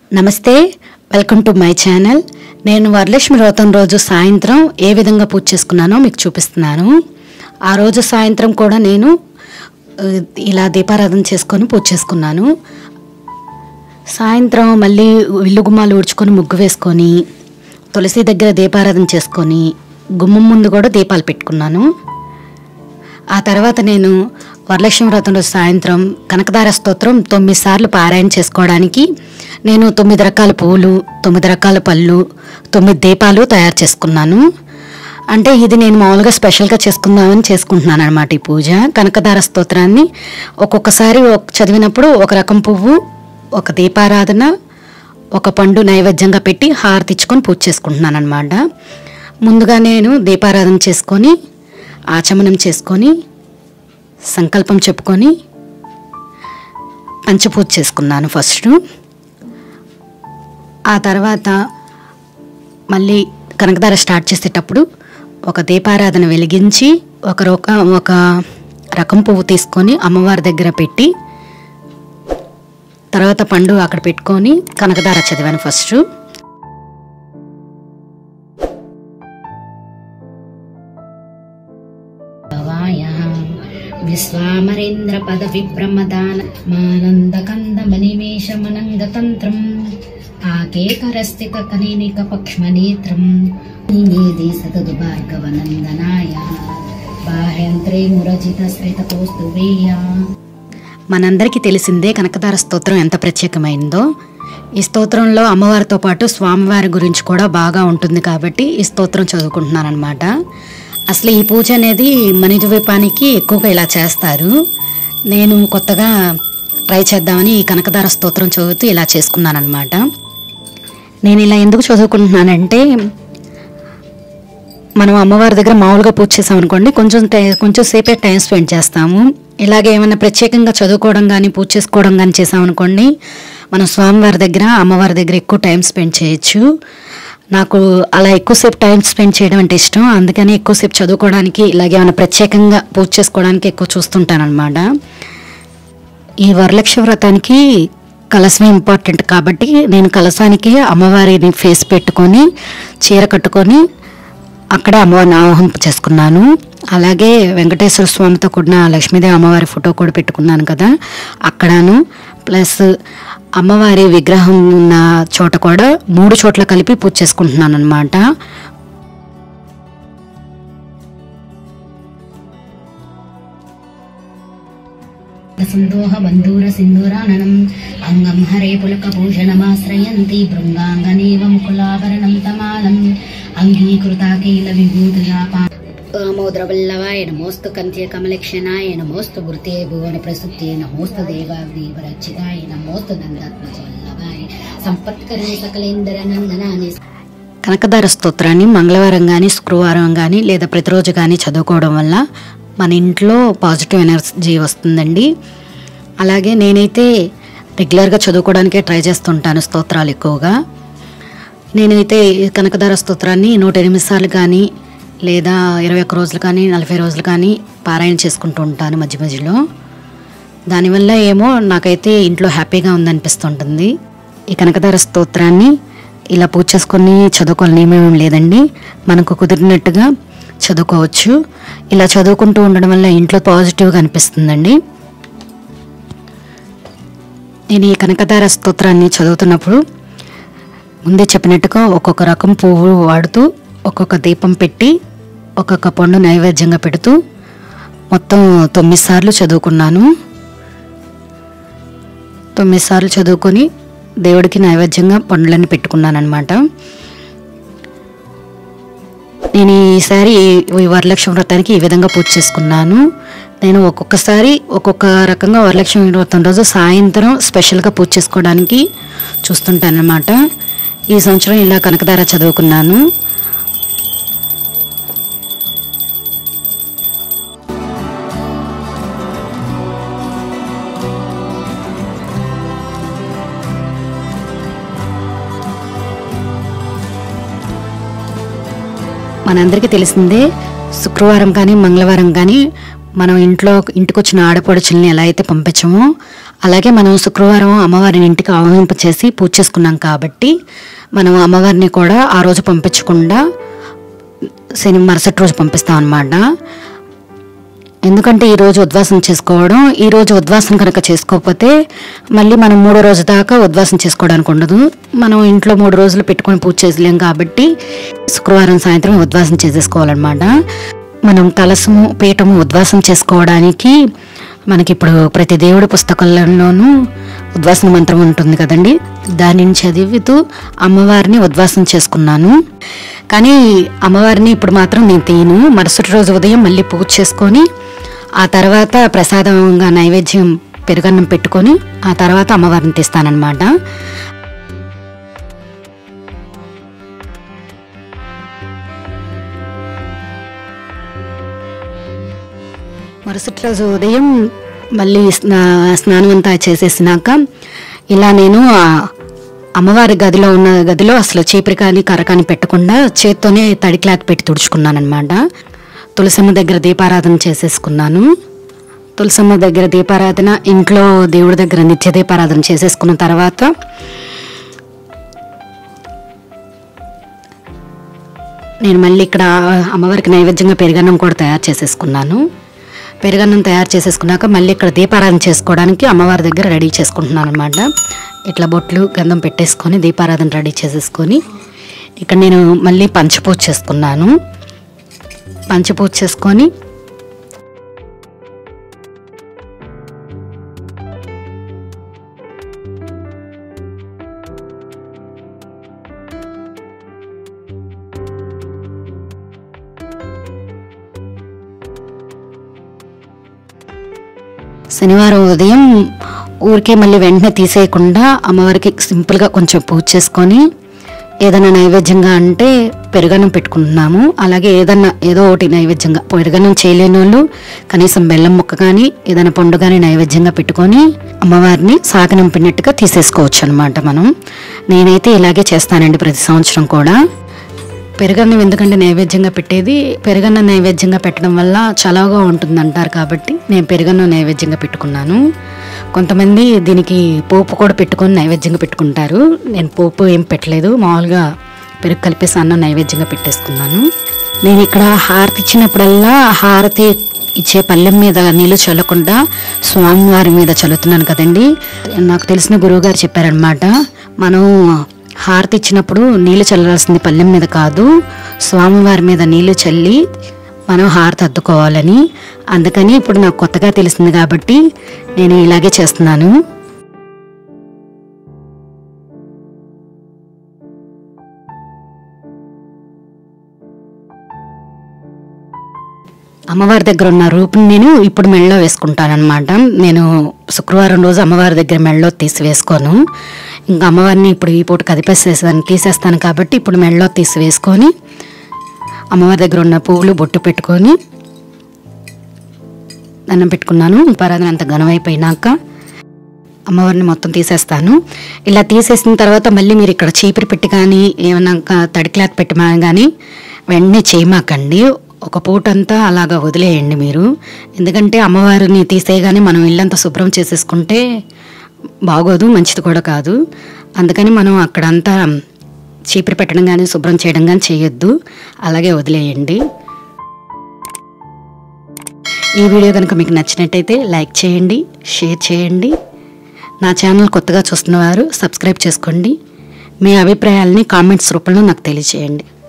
నమస్తే welcome to my channel నేను వరలక్ష్మి వ్రతం రోజు సాయంత్రం ఏ విధంగా పూజ చేసుకున్నానో మీకు చూపిస్తున్నాను ఆ రోజు సాయంత్రం కూడా నేను ఆ, ఇలా దీపారాధన చేసుకొని పూజ చేసుకున్నాను సాయంత్రం మళ్ళీ ఇల్లు గుమ్మాలు ఊడ్చుకొని ముగ్గు వేసుకొని తులసి దగ్గర దీపారాధన చేసుకొని గుమ్మం ముందు కూడా దీపాలు పెట్టుకున్నాను ఆ తర్వాత నేను వరలక్ష్మి వ్రతం రోజు సాయంత్రం కనకదార స్తోత్రం తొమ్మిది సార్లు పారాయణ చేసుకోవడానికి నేను తొమ్మిది రకాల పువ్వులు తొమ్మిది రకాల పళ్ళు తొమ్మిది దీపాలు తయారు చేసుకున్నాను అంటే ఇది నేను మామూలుగా స్పెషల్గా చేసుకుందామని చేసుకుంటున్నాను అనమాట ఈ పూజ కనకదార స్తోత్రాన్ని ఒక్కొక్కసారి ఒక- చదివినప్పుడు ఒక రకం పువ్వు ఒక దీపారాధన ఒక పండు నైవేద్యంగా పెట్టి హారతి ఇచ్చుకొని పూజ చేసుకుంటున్నాను అనమాట ముందుగా నేను దీపారాధన చేసుకొని ఆచమనం చేసుకొని సంకల్పం చెప్పుకొని పంచపూజ చేసుకున్నాను ఫస్ట్ ఆ తర్వాత మళ్ళీ కనకదార స్టార్ట్ చేసేటప్పుడు ఒక దీపారాధన వెలిగించి ఒక రొక ఒక రకం పువ్వు తీసుకొని అమ్మవారి దగ్గర పెట్టి తర్వాత పండు అక్కడ పెట్టుకొని కనకదార చదివాను ఫస్ట్ భవాయ విశ్వామరేంద్ర పద విభ్రమదాన మానందకంద మణిమేషమనంగతంత్రం ఆకేకరస్థిత కనినిక పక్ష్మనేత్రం నివేది సతదు భార్గవనందనాయ బాహ్యంత్రే మురజిత శ్రితకోస్తు వేయ మనందరికీ తెలిసిందే కనకదార స్తోత్రం ఎంత ప్రత్యేకమైందో ఈ స్తోత్రంలో అమ్మవారితో పాటు స్వామివారి గురించి కూడా బాగా ఉంటుంది కాబట్టి ఈ స్తోత్రం చదువుకుంటున్నాను అనమాట అసలు ఈ పూజ అనేది మణిద్వీపానికి ఎక్కువగా ఇలా చేస్తారు నేను కొత్తగా ట్రై చేద్దామని ఈ కనకదార స్తోత్రం చదువుతూ ఇలా చేసుకున్నాను అనమాట నేను ఇలా ఎందుకు చదువుకుంటున్నానంటే మనం అమ్మవారి దగ్గర మామూలుగా పూజ చేసాం అనుకోండి కొంచెం టై కొంచెం సేపే టైం స్పెండ్ చేస్తాము ఇలాగే ఏమైనా ప్రత్యేకంగా చదువుకోవడం కానీ పూజ చేసుకోవడం కానీ చేసాం అనుకోండి మనం స్వామివారి దగ్గర అమ్మవారి దగ్గర ఎక్కువ టైం స్పెండ్ చేయొచ్చు నాకు అలా ఎక్కువసేపు టైం స్పెండ్ చేయడం అంటే ఇష్టం అందుకని ఎక్కువసేపు చదువుకోవడానికి ఇలాగే ఏమైనా ప్రత్యేకంగా పూజ చేసుకోవడానికి ఎక్కువ చూస్తుంటాను అనమాట ఈ వరలక్ష్మి వ్రతానికి కలశం ఇంపార్టెంట్ కాబట్టి నేను కలశానికి అమ్మవారిని ఫేస్ పెట్టుకొని చీర కట్టుకొని అక్కడే అమ్మవారిని ఆహ్వానింప చేసుకున్నాను అలాగే వెంకటేశ్వర స్వామితో కూడిన లక్ష్మీదేవి అమ్మవారి ఫోటో కూడా పెట్టుకున్నాను కదా అక్కడను ప్లస్ అమ్మవారి విగ్రహం ఉన్న చోట కూడా మూడు చోట్ల కలిపి పూజ చేసుకుంటున్నాను అనమాట సందోహ బంధూర సింధూరాననం అంగం హరే పులక భూషణమాశ్రయంతి బృంగాంగనేవ ముకులాభరణం తమాలం అంగీకృతాకీల విభూతిగా దామోదరవల్లవాయ నమోస్తు కంత్య కమలక్షణాయ నమోస్తు గుర్తే భువన ప్రసుప్తే నమోస్తు దేవాదేవరక్షితాయ నమోస్తు నందాత్మజ వల్లభాయ సంపత్కరే సకలేందర నందనాని కనకదార స్తోత్రాన్ని మంగళవారం కానీ శుక్రవారం కానీ లేదా ప్రతిరోజు కానీ చదువుకోవడం వల్ల మన ఇంట్లో పాజిటివ్ ఎనర్జీ వస్తుందండి అలాగే నేనైతే రెగ్యులర్గా చదువుకోవడానికే ట్రై చేస్తుంటాను స్తోత్రాలు ఎక్కువగా నేనైతే ఈ కనకదార స్తోత్రాన్ని నూట ఎనిమిది సార్లు కానీ లేదా ఇరవై ఒక్క రోజులు కానీ నలభై రోజులు కానీ పారాయణ చేసుకుంటూ ఉంటాను మధ్య మధ్యలో దానివల్ల ఏమో నాకైతే ఇంట్లో హ్యాపీగా ఉందనిపిస్తుంటుంది ఈ కనకదార స్తోత్రాన్ని ఇలా పూజ చేసుకొని చదువుకోవాలని నియమం లేదండి మనకు కుదిరినట్టుగా చదువుకోవచ్చు ఇలా చదువుకుంటూ ఉండడం వల్ల ఇంట్లో పాజిటివ్గా అనిపిస్తుందండి నేను ఈ కనకదార స్తోత్రాన్ని చదువుతున్నప్పుడు ముందే చెప్పినట్టుగా ఒక్కొక్క రకం పువ్వు వాడుతూ ఒక్కొక్క దీపం పెట్టి ఒక్కొక్క పండు నైవేద్యంగా పెడుతూ మొత్తం తొమ్మిది సార్లు చదువుకున్నాను తొమ్మిది సార్లు చదువుకొని దేవుడికి నైవేద్యంగా పండ్లన్నీ పెట్టుకున్నాను అనమాట నేను ఈసారి ఈ వరలక్ష్మి వ్రతానికి ఈ విధంగా పూజ చేసుకున్నాను నేను ఒక్కొక్కసారి ఒక్కొక్క రకంగా వరలక్ష్మి వ్రతం రోజు సాయంత్రం స్పెషల్గా పూజ చేసుకోవడానికి చూస్తుంటాను అనమాట ఈ సంవత్సరం ఇలా కనకదార చదువుకున్నాను మనందరికీ తెలిసిందే శుక్రవారం కానీ మంగళవారం కానీ మనం ఇంట్లో ఇంటికి వచ్చిన ఆడపడుచుల్ని ఎలా అయితే పంపించామో అలాగే మనం శుక్రవారం అమ్మవారిని ఇంటికి ఆహ్వానింప చేసి పూజ చేసుకున్నాం కాబట్టి మనం అమ్మవారిని కూడా ఆ రోజు పంపించకుండా శని మరుసటి రోజు పంపిస్తాం అన్నమాట ఎందుకంటే ఈ రోజు ఉద్వాసం చేసుకోవడం ఈ రోజు ఉద్వాసం కనుక చేసుకోకపోతే మళ్ళీ మనం మూడో రోజు దాకా ఉద్వాసం చేసుకోవడానికి ఉండదు మనం ఇంట్లో మూడు రోజులు పెట్టుకొని పూజ చేసలేం కాబట్టి శుక్రవారం సాయంత్రం ఉద్వాసం చేసేసుకోవాలన్నమాట మనం కలసము పీఠము ఉద్వాసం చేసుకోవడానికి మనకి ఇప్పుడు ప్రతి దేవుడి పుస్తకాల్లోనూ ఉద్వాసన మంత్రం ఉంటుంది కదండి దానిని చదువుతూ అమ్మవారిని ఉద్వాసం చేసుకున్నాను కానీ అమ్మవారిని ఇప్పుడు మాత్రం నేను తీయను మరుసటి రోజు ఉదయం మళ్ళీ పూజ చేసుకొని ఆ తర్వాత ప్రసాదంగా నైవేద్యం పెరుగన్నం పెట్టుకొని ఆ తర్వాత అమ్మవారిని తీస్తానన్నమాట మరుసటి రోజు ఉదయం మళ్ళీ స్నా స్నానం అంతా చేసేసినాక ఇలా నేను ఆ అమ్మవారి గదిలో ఉన్న గదిలో అసలు చీపురు కానీ కర్ర కానీ పెట్టకుండా చేత్తోనే తడి క్లాత్ పెట్టి తుడుచుకున్నాను అనమాట తులసమ్మ దగ్గర దీపారాధన చేసేసుకున్నాను తులసమ్మ దగ్గర దీపారాధన ఇంట్లో దేవుడి దగ్గర నిత్య దీపారాధన చేసేసుకున్న తర్వాత నేను మళ్ళీ ఇక్కడ అమ్మవారికి నైవేద్యంగా పెరుగన్నం కూడా తయారు చేసేసుకున్నాను పెరుగన్నం తయారు చేసేసుకున్నాక మళ్ళీ ఇక్కడ దీపారాధన చేసుకోవడానికి అమ్మవారి దగ్గర రెడీ చేసుకుంటున్నాను అనమాట ఇట్లా బొట్లు గంధం పెట్టేసుకొని దీపారాధన రెడీ చేసేసుకొని ఇక్కడ నేను మళ్ళీ పంచపూజ చేసుకున్నాను పంచపూజ చేసుకొని శనివారం ఉదయం ఊరికే మళ్ళీ వెంటనే తీసేయకుండా అమ్మవారికి సింపుల్గా కొంచెం పూజ చేసుకొని ఏదైనా నైవేద్యంగా అంటే పెరుగన్నం పెట్టుకుంటున్నాము అలాగే ఏదన్నా ఏదో ఒకటి నైవేద్యంగా పెరుగన్నం చేయలేని వాళ్ళు కనీసం బెల్లం ముక్క కానీ ఏదైనా పండు కానీ నైవేద్యంగా పెట్టుకొని అమ్మవారిని సాగనంపినట్టుగా తీసేసుకోవచ్చు అనమాట మనం నేనైతే ఇలాగే చేస్తానండి ప్రతి సంవత్సరం కూడా పెరుగన్నం ఎందుకంటే నైవేద్యంగా పెట్టేది పెరుగన్నం నైవేద్యంగా పెట్టడం వల్ల చలవగా ఉంటుంది అంటారు కాబట్టి నేను పెరుగన్నం నైవేద్యంగా పెట్టుకున్నాను కొంతమంది దీనికి పోపు కూడా పెట్టుకొని నైవేద్యంగా పెట్టుకుంటారు నేను పోపు ఏం పెట్టలేదు మామూలుగా పెరుగు కలిపేసి అన్నం నైవేద్యంగా పెట్టేసుకున్నాను నేను ఇక్కడ హారతి ఇచ్చినప్పుడల్లా హారతి ఇచ్చే పళ్ళెం మీద నీళ్ళు చల్లకుండా స్వామివారి మీద చల్లుతున్నాను కదండి నాకు తెలిసిన గురువు గారు చెప్పారనమాట మనం హారతి ఇచ్చినప్పుడు నీళ్ళు చల్లాల్సింది పళ్ళెం మీద కాదు స్వామివారి మీద నీళ్లు చల్లి మనం హారతి అద్దుకోవాలని అందుకని ఇప్పుడు నాకు కొత్తగా తెలిసింది కాబట్టి నేను ఇలాగే చేస్తున్నాను అమ్మవారి దగ్గర ఉన్న రూపుని నేను ఇప్పుడు మెడలో వేసుకుంటాను అనమాట నేను శుక్రవారం రోజు అమ్మవారి దగ్గర మెడలో తీసి వేసుకోను ఇంకా అమ్మవారిని ఇప్పుడు ఈ పూట కదిపేసేసాను తీసేస్తాను కాబట్టి ఇప్పుడు మెడలో తీసి వేసుకొని అమ్మవారి దగ్గర ఉన్న పువ్వులు బొట్టు పెట్టుకొని దండం పెట్టుకున్నాను పరాధన అంత ఘనమైపోయినాక అమ్మవారిని మొత్తం తీసేస్తాను ఇలా తీసేసిన తర్వాత మళ్ళీ మీరు ఇక్కడ చీపురు పెట్టి కానీ ఏమన్నా క- తడి క్లాత్ పెట్టమా కానీ వెంటనే చేయమాకండి ఒక పూట అంతా అలాగా వదిలేయండి మీరు ఎందుకంటే అమ్మవారిని తీసేయగానే మనం ఇల్లంతా శుభ్రం చేసేసుకుంటే బాగోదు మంచిది కూడా కాదు అందుకని మనం అక్కడంతా చీపురు పెట్టడం కానీ శుభ్రం చేయడం కానీ చేయొద్దు అలాగే వదిలేయండి ఈ వీడియో కనుక మీకు నచ్చినట్టయితే లైక్ చేయండి షేర్ చేయండి నా ఛానల్ కొత్తగా చూస్తున్నవారు సబ్స్క్రైబ్ చేసుకోండి మీ అభిప్రాయాలని కామెంట్స్ రూపంలో నాకు తెలియచేయండి